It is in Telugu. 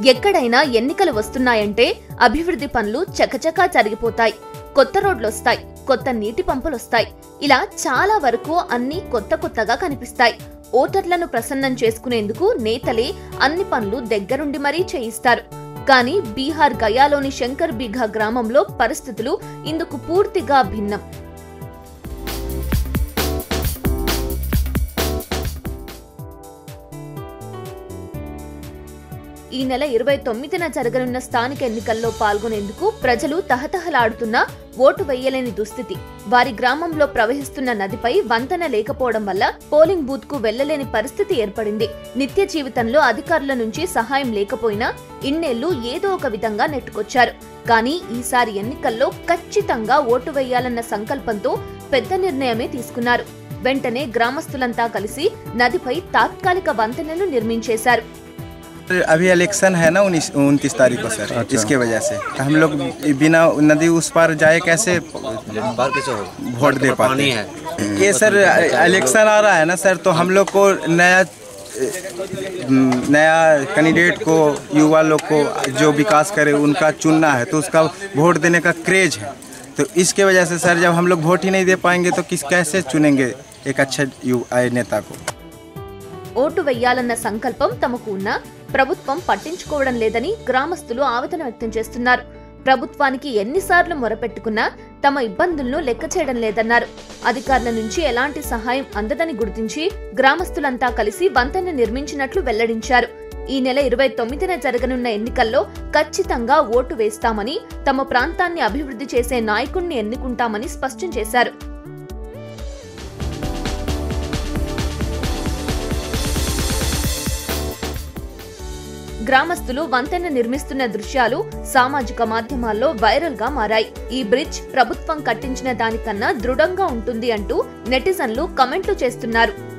ఎక్కడైనా ఎన్నికలు వస్తున్నాయంటే అభివృద్ధి పనులు చకచకా జరిగిపోతాయి కొత్త రోడ్లొస్తాయి కొత్త నీటి పంపులొస్తాయి ఇలా చాలా వరకు అన్ని కొత్త కొత్తగా కనిపిస్తాయి ఓటర్లను ప్రసన్నం చేసుకునేందుకు నేతలే అన్ని పనులు దగ్గరుండి మరీ చేయిస్తారు కానీ బీహార్ గయాలోని శంకర్ బీఘా గ్రామంలో పరిస్థితులు ఇందుకు పూర్తిగా భిన్నం ఈ నెల ఇరవై తొమ్మిదిన జరగనున్న స్థానిక ఎన్నికల్లో పాల్గొనేందుకు ప్రజలు తహతహలాడుతున్నా ఓటు వేయలేని దుస్థితి వారి గ్రామంలో ప్రవహిస్తున్న నదిపై వంతెన లేకపోవడం వల్ల పోలింగ్ బూత్ కు వెళ్లలేని పరిస్థితి ఏర్పడింది నిత్య జీవితంలో అధికారుల నుంచి సహాయం లేకపోయినా ఇన్నేళ్లు ఏదో ఒక విధంగా నెట్టుకొచ్చారు కానీ ఈసారి ఎన్నికల్లో ఖచ్చితంగా ఓటు వేయాలన్న సంకల్పంతో పెద్ద నిర్ణయమే తీసుకున్నారు వెంటనే గ్రామస్తులంతా కలిసి నదిపై తాత్కాలిక వంతెనను నిర్మించేశారు अभी इलेक्शन है ना उन्नीस उनतीस तारीख को सर इसके वजह से हम लोग बिना नदी उस पार जाए कैसे बाहर कैसे हो वोट दे पाते पानी है ये सर इलेक्शन आ रहा है ना सर तो हम लोग को नया नया कैंडिडेट को युवा लोग को जो विकास करे उनका चुनना है तो उसका वोट देने का क्रेज है तो इसके वजह से सर जब हम लोग वोट ही नहीं दे पाएंगे तो किस कैसे चुनेंगे एक अच्छे युवा नेता को ఓటు వెయ్యాలన్న సంకల్పం తమకు ఉన్నా ప్రభుత్వం పట్టించుకోవడం లేదని గ్రామస్తులు ఆవేదన వ్యక్తం చేస్తున్నారు ప్రభుత్వానికి ఎన్నిసార్లు మొరపెట్టుకున్నా తమ ఇబ్బందులను లెక్క చేయడం లేదన్నారు అధికారుల నుంచి ఎలాంటి సహాయం అందదని గుర్తించి గ్రామస్తులంతా కలిసి వంతెన నిర్మించినట్లు వెల్లడించారు ఈ నెల ఇరవై తొమ్మిదిన జరగనున్న ఎన్నికల్లో ఖచ్చితంగా ఓటు వేస్తామని తమ ప్రాంతాన్ని అభివృద్ధి చేసే నాయకుణ్ణి ఎన్నుకుంటామని స్పష్టం చేశారు గ్రామస్తులు వంతెన నిర్మిస్తున్న దృశ్యాలు సామాజిక మాధ్యమాల్లో వైరల్ గా మారాయి ఈ బ్రిడ్జ్ ప్రభుత్వం కట్టించిన దానికన్నా దృఢంగా ఉంటుంది అంటూ నెటిజన్లు కమెంట్లు చేస్తున్నారు